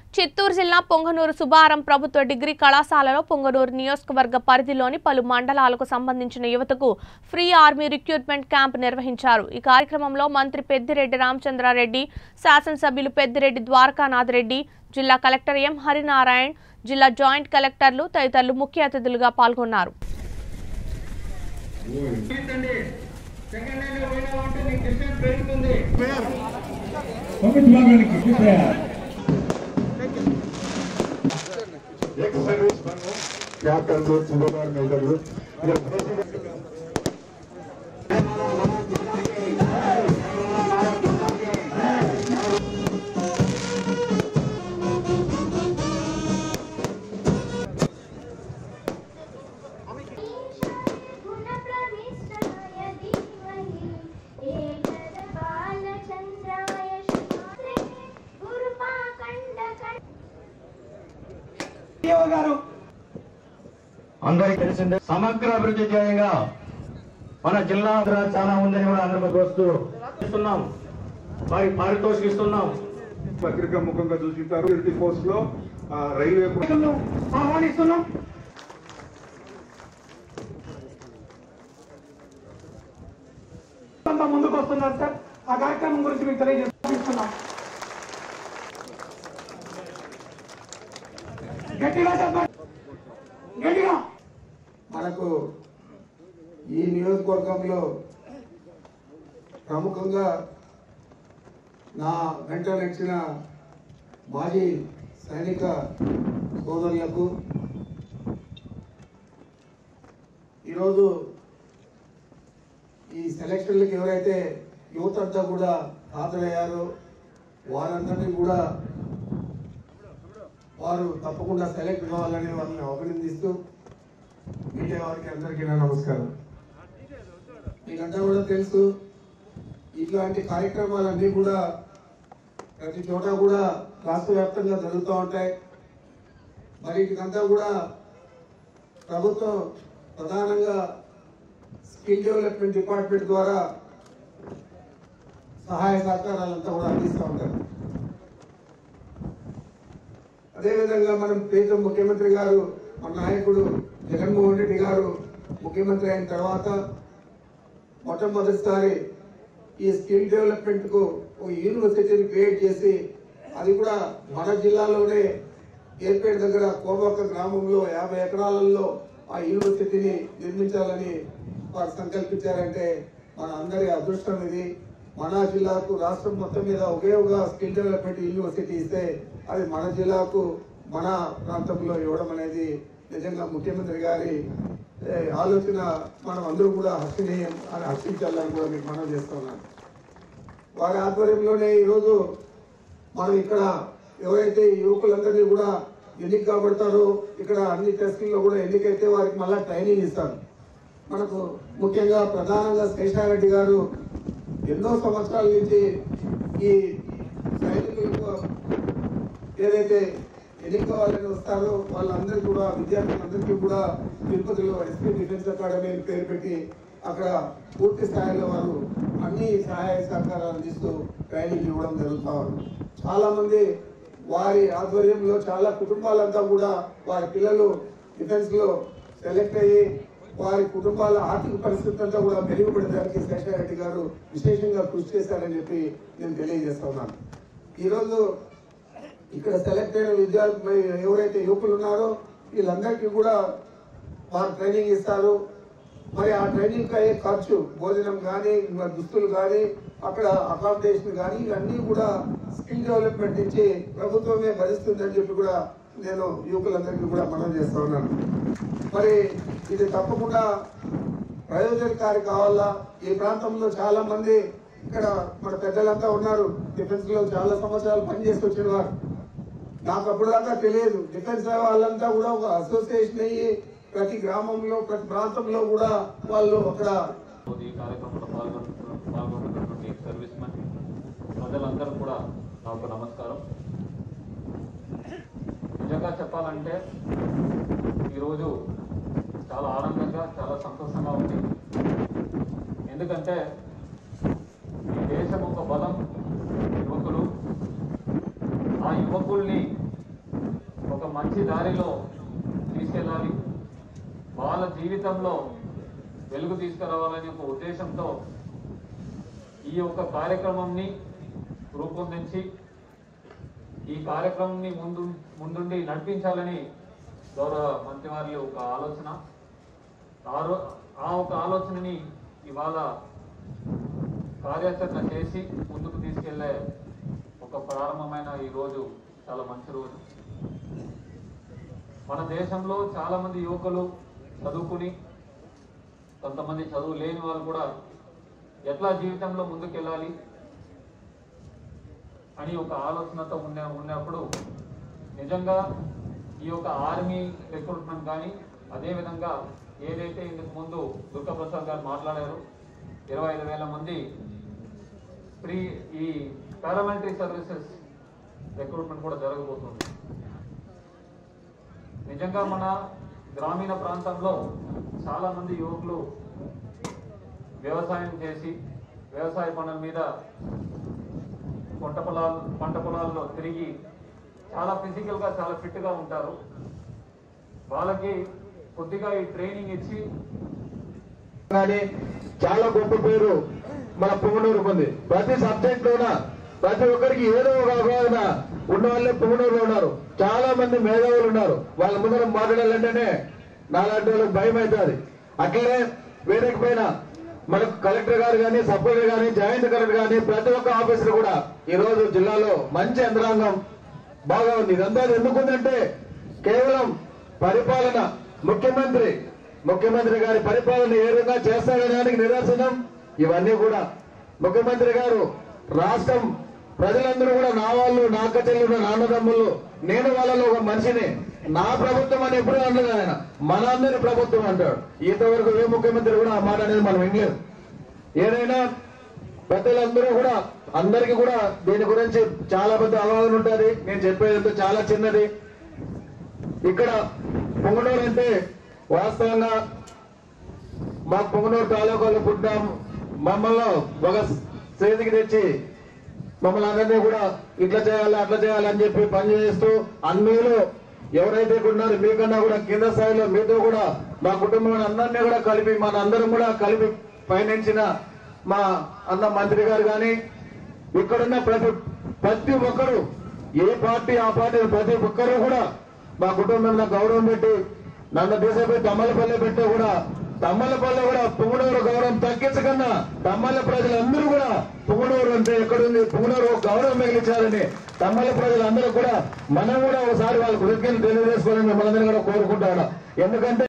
చిత్తూరు జిల్లా పొంగనూరు సుబారం ప్రభుత్వ డిగ్రీ కళాశాలలో పొంగనూరు నియోజకవర్గ పరిధిలోని పలు మండలాలకు సంబంధించిన యువతకు ఫ్రీ ఆర్మీ రిక్రూట్మెంట్ క్యాంప్ నిర్వహించారు ఈ కార్యక్రమంలో మంత్రి పెద్దిరెడ్డి రామచంద్రారెడ్డి శాసనసభ్యులు పెద్దిరెడ్డి ద్వారకానాథ్ రెడ్డి జిల్లా కలెక్టర్ ఎం హరినారాయణ్ జిల్లా జాయింట్ కలెక్టర్లు తదితరులు ముఖ్య అతిథులుగా పాల్గొన్నారు చూపించండి సెకండ్ హ్యాండ్ పోయినా ఉంటే మీకు డిస్టెన్స్ పెరుగుతుంది పంపించి భాగానికి ప్రిపేర్ ఎక్స్ సర్వీస్ మెన్ క్యాప్టెన్లు సుబేదార్ మేజర్లు ఇలా गुणप्रविष्टाय धीमहि एतद्बालचन्द्राय श्रीमात्रे गुरुपाखण्डकण्ड గారు అందరికీ తెలిసిందే సమగ్ర అభివృద్ధి ధ్యేయంగా మన జిల్లా అభివృద్ధి చాలా ఉందని కూడా అందరికీ వస్తూ ఇస్తున్నాం వారి పారితోషిస్తున్నాం పత్రిక ముఖంగా చూసింటారు ఇరటి పోస్ట్ లో ఆ, రైల్వే ను ఆహ్వానిస్తున్నాం అంతా ముందుకు వస్తున్నారు సార్ ఆ కార్యక్రమం గురించి మీకు తెలియజేస్తున్నాం గట్టిగా చెప్పండి గట్టిగా మనకు ఈ నియోజకవర్గంలో ప్రముఖంగా నా వెంట నడిచిన మాజీ సైనిక సోదరులకు ఈరోజు ఈ సెలక్షన్లకు ఎవరైతే యువత అంతా కూడా హాజరయ్యారో వారందరినీ కూడా వారు తప్పకుండా సెలెక్ట్ కావాలని వారిని అభినందిస్తూ మీడియా వారికి అందరికీ నా నమస్కారం మీకంతా కూడా తెలుసు ఇట్లాంటి కార్యక్రమాలన్నీ కూడా ప్రతి చోట కూడా రాష్ట్ర వ్యాప్తంగా జరుగుతూ ఉంటాయి మరి వీటికంతా కూడా ప్రభుత్వం ప్రధానంగా స్కిల్ డెవలప్మెంట్ డిపార్ట్మెంట్ ద్వారా సహాయ సహకారాలంతా కూడా అందిస్తూ ఉంటారు అదేవిధంగా మనం ప్రీతం ముఖ్యమంత్రి గారు మన నాయకుడు జగన్మోహన్ రెడ్డి గారు ముఖ్యమంత్రి అయిన తర్వాత మొట్టమొదటిసారి ఈ స్కిల్ డెవలప్మెంట్ కు ఒక యూనివర్సిటీని క్రియేట్ చేసి అది కూడా మన జిల్లాలోనే ఏర్పేట దగ్గర కోబక్క గ్రామంలో యాభై ఎకరాలలో ఆ యూనివర్సిటీని నిర్మించాలని వారు సంకల్పించారంటే మన అందరి అదృష్టం ఇది మన జిల్లాకు రాష్ట్రం మొత్తం మీద ఒకే ఒక స్కిల్ డెవలప్మెంట్ యూనివర్సిటీ ఇస్తే అది మన జిల్లాకు మన ప్రాంతంలో ఇవ్వడం అనేది నిజంగా ముఖ్యమంత్రి గారి ఏ, ఆలోచన మనం అందరూ కూడా హర్షణీయం అని హర్షించాలని కూడా మీకు మనం చేస్తున్నాను వారి ఆధ్వర్యంలోనే ఈరోజు మనం ఇక్కడ ఎవరైతే ఈ యువకులందరినీ కూడా ఎన్నిక కాబడతారో ఇక్కడ అన్ని టెస్టుల్లో కూడా ఎన్నికైతే వారికి మళ్ళీ ట్రైనింగ్ ఇస్తారు మనకు ముఖ్యంగా ప్రధానంగా శేషారెడ్డి గారు ఎన్నో సంవత్సరాల నుంచి ఈ సైనికులకు ఏదైతే ఎన్నిక వాళ్ళని వస్తారో వాళ్ళందరికీ కూడా విద్యార్థులందరికీ కూడా తిరుపతిలో ఎస్పీ డిఫెన్స్ అకాడమీ అని పేరు పెట్టి అక్కడ పూర్తి స్థాయిలో వారు అన్ని సహాయ సహకారాలు అందిస్తూ ట్రైనింగ్ ఇవ్వడం జరుగుతా ఉంది చాలా మంది వారి ఆధ్వర్యంలో చాలా కుటుంబాలంతా కూడా వారి పిల్లలు డిఫెన్స్ లో సెలెక్ట్ అయ్యి వారి కుటుంబాల ఆర్థిక పరిస్థితి అంతా కూడా మెరుగుపడడానికి శేషారెడ్డి గారు విశేషంగా కృషి చేశారని చెప్పి నేను తెలియజేస్తున్నాను ఈరోజు ఇక్కడ సెలెక్ట్ అయిన విద్యార్థులు ఎవరైతే యువకులు ఉన్నారో వీళ్ళందరికీ కూడా వారు ట్రైనింగ్ ఇస్తారు మరి ఆ ట్రైనింగ్ అయ్యే ఖర్చు భోజనం కానీ మరి దుస్తులు కానీ అక్కడ అకామిడేషన్ కానీ ఇవన్నీ కూడా స్కిల్ డెవలప్మెంట్ నుంచి ప్రభుత్వమే భరిస్తుందని చెప్పి కూడా నేను యువకులందరికీ కూడా మనం చేస్తా ఉన్నాను మరి ఇది తప్పకుండా ప్రయోజనకారి కావాలా ఈ ప్రాంతంలో చాలా మంది ఇక్కడ మన పెద్దలంతా ఉన్నారు డిఫెన్స్ లో చాలా సంవత్సరాలు పనిచేసి వచ్చిన వారు నాకు అప్పుడు దాకా తెలియదు డిఫెన్స్ వాళ్ళంతా కూడా ఒక అసోసియేషన్ అయ్యి ప్రతి గ్రామంలో ప్రతి ప్రాంతంలో కూడా వాళ్ళు అక్కడ ఈ కార్యక్రమంలో పాల్గొంటున్న పాల్గొంటున్నటువంటి సర్వీస్ మెన్ ప్రజలందరూ కూడా నాకు నమస్కారం నిజంగా చెప్పాలంటే ఈరోజు చాలా ఆనందంగా చాలా సంతోషంగా ఉంది ఎందుకంటే ఈ దేశం ఒక బలం యువకులు ఆ యువకుల్ని మంచి దారిలో తీసుకెళ్ళాలి వాళ్ళ జీవితంలో వెలుగు తీసుకురావాలనే ఒక ఉద్దేశంతో ఈ యొక్క కార్యక్రమంని రూపొందించి ఈ కార్యక్రమాన్ని ముందు ముందుండి నడిపించాలని గౌరవ మంత్రివారి ఒక ఆలోచన ఆ రో- ఆ ఒక ఆలోచనని ఇవాళ కార్యాచరణ చేసి ముందుకు తీసుకెళ్లే ఒక ప్రారంభమైన ఈ రోజు చాలా మంచి రోజు మన దేశంలో చాలా మంది యువకులు చదువుకుని కొంతమంది చదువు లేని వాళ్ళు కూడా ఎట్లా జీవితంలో ముందుకెళ్ళాలి అని ఒక ఆలోచనతో ఉన్న ఉన్నప్పుడు నిజంగా ఈ యొక్క ఆర్మీ రిక్రూట్మెంట్ కానీ అదేవిధంగా ఏదైతే ఇందుకు ముందు దుర్గాప్రసాద్ గారు మాట్లాడారు ఇరవై ఐదు వేల మంది ప్రీ ఈ పారామిలిటరీ సర్వీసెస్ రిక్రూట్మెంట్ కూడా జరగబోతుంది నిజంగా మన గ్రామీణ ప్రాంతంలో చాలా మంది యువకులు వ్యవసాయం చేసి వ్యవసాయ పనుల మీద పంట పొలాలు పంట పొలాల్లో తిరిగి చాలా ఫిజికల్ గా చాలా ఫిట్ గా ఉంటారు వాళ్ళకి కొద్దిగా ఈ ట్రైనింగ్ ఇచ్చి కానీ చాలా గొప్ప పేరు మన పుంగనూరుకు ఉంది ప్రతి సబ్జెక్ట్ లోన ప్రతి ఒక్కరికి ఏదో ఒక అవగాహన ఉన్న వాళ్ళే పుంగనూరులో ఉన్నారు చాలా మంది మేధావులు ఉన్నారు వాళ్ళ ముందర మాట్లాడాలంటేనే నాలాంటి వాళ్ళకి భయం అవుతుంది అట్లనే వేదిక పైన మనకు కలెక్టర్ గారు కానీ సబ్ కలెక్టర్ కానీ జాయింట్ కలెక్టర్ కానీ ప్రతి ఒక్క ఆఫీసర్ కూడా ఈ రోజు జిల్లాలో మంచి యంత్రాంగం బాగా ఉంది ఇదంతా ఎందుకుందంటే కేవలం పరిపాలన ముఖ్యమంత్రి ముఖ్యమంత్రి గారి పరిపాలన ఏ విధంగా చేస్తాడనడానికి నిదర్శనం ఇవన్నీ కూడా ముఖ్యమంత్రి గారు రాష్ట్రం ప్రజలందరూ కూడా నా వాళ్ళు నా కచెల్లు నా అన్నదమ్ములు నేను వాళ్ళలో ఒక మనిషిని నా ప్రభుత్వం అని ఎప్పుడు అనలేదు ఆయన మన అందరి ప్రభుత్వం అంటాడు ఇంతవరకు ఏ ముఖ్యమంత్రి కూడా ఆ మాట అనేది మనం వినలేదు ఏదైనా పెద్దలందరూ కూడా అందరికీ కూడా దీని గురించి చాలా పెద్ద అవగాహన ఉంటుంది నేను చెప్పేది చాలా చిన్నది ఇక్కడ పొంగనూరు అంటే వాస్తవంగా మా పొంగనూరు తాలూకాలో పుట్టాం మమ్మల్ని ఒక చేతికి తెచ్చి మమ్మల్ని అందరినీ కూడా ఇట్లా చేయాలి అట్లా చేయాలి అని చెప్పి పని చేస్తూ అన్నిలో ఎవరైతే ఉన్నారో మీకన్నా కూడా కింద స్థాయిలో మీతో కూడా మా కుటుంబం అందరినీ కూడా కలిపి మన అందరం కూడా కలిపి పయనించిన మా అన్న మంత్రి గారు కానీ ఇక్కడున్న ప్రతి ప్రతి ఒక్కరు ఏ పార్టీ ఆ పార్టీ ప్రతి ఒక్కరు కూడా మా కుటుంబంలో గౌరవం పెట్టి నన్ను తీసేపోయి తమ్మలపల్లి పెట్టి కూడా తమ్మలపల్లి కూడా పుంగనూరు గౌరవం తగ్గించకన్నా తమ్మల ప్రజలందరూ కూడా పుంగనూరు అంటే ఎక్కడుంది పుంగనూరు ఒక గౌరవం మిగిలించాలని తమ్మల ప్రజలందరూ కూడా మనం కూడా ఒకసారి వాళ్ళ కృతజ్ఞతలు తెలియజేసుకోవాలని మిమ్మల్ని కూడా కోరుకుంటాను ఎందుకంటే